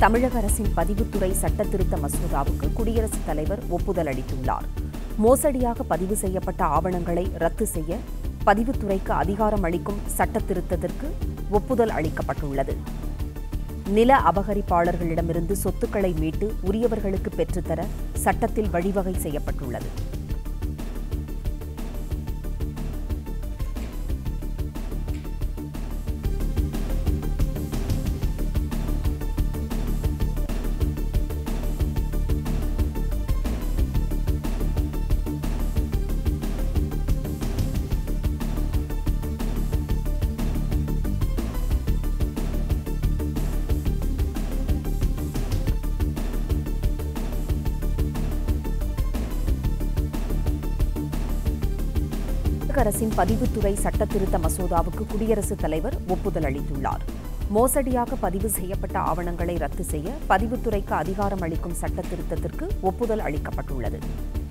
தமிழக அரசின் பதிவுத்துறை சட்டத்திருத்த மசோதாவுக்கு குடியரசுத் தலைவர் ஒப்புதல் அளித்துள்ளார் மோசடியாக பதிவு செய்யப்பட்ட ஆவணங்களை ரத்து செய்ய பதிவுத்துறைக்கு அதிகாரம் அளிக்கும் சட்டத்திருத்தத்திற்கு ஒப்புதல் அளிக்கப்பட்டுள்ளது நில அபகரிப்பாளர்களிடமிருந்து சொத்துக்களை மீட்டு உரியவர்களுக்கு பெற்றுத்தர சட்டத்தில் வழிவகை செய்யப்பட்டுள்ளது தமிழக அரசின் பதிவுத்துறை சட்டத்திருத்த மசோதாவுக்கு குடியரசுத் தலைவர் ஒப்புதல் அளித்துள்ளார் மோசடியாக பதிவு செய்யப்பட்ட ஆவணங்களை ரத்து செய்ய பதிவுத்துறைக்கு அதிகாரம் அளிக்கும் சட்டத்திருத்தத்திற்கு ஒப்புதல் அளிக்கப்பட்டுள்ளது